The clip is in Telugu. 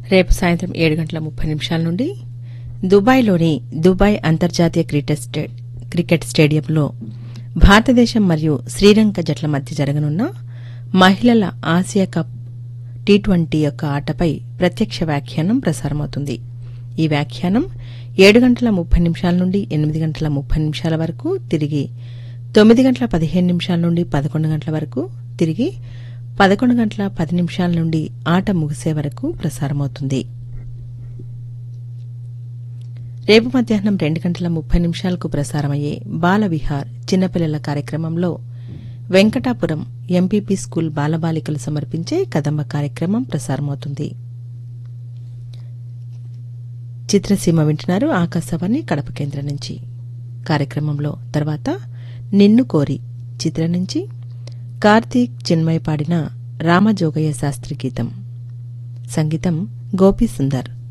రేపు సాయంత్రం ఏడు గంటల ముప్పై నిమిషాల నుండి దుబాయ్లోని దుబాయ్ అంతర్జాతీయ క్రికెట్ స్టే- క్రికెట్ స్టేడియంలో భారతదేశం మరియు శ్రీలంక జట్ల మధ్య జరగనున్న మహిళల ఆసియా కప్ టీ ట్వంటీ యొక్క ఆటపై ప్రత్యక్ష వ్యాఖ్యానం ప్రసారమవుతుంది ఈ వ్యాఖ్యానం ఏడు గంటల ముప్పై నిమిషాల నుండి ఎనిమిది గంటల ముప్పై నిమిషాల వరకు తిరిగి తొమ్మిది గంటల పదిహేను నిమిషాల నుండి పదకొండు గంటల వరకు తిరిగి పదకొండు గంటల పది నిమిషాల నుండి ఆట ముగిసే వరకు ప్రసారమవుతుంది రేపు మధ్యాహ్నం రెండు గంటల ముప్పై నిమిషాలకు ప్రసారమయ్యే బాల విహార్ చిన్నపిల్లల కార్యక్రమంలో వెంకటాపురం ఎంపీపీ స్కూల్ బాలబాలికలు సమర్పించే కదంబ కార్యక్రమం ప్రసారమవుతుంది చిత్రసీమ వింటున్నారు ఆకాశవాణి కడప కేంద్రం నుంచి కార్యక్రమంలో తర్వాత నిన్ను కోరి చిత్రం నుంచి కార్తీక్ చిన్మయ్ పాడిన రామజోగయ్య శాస్త్రి గీతం సంగీతం గోపీ సుందర్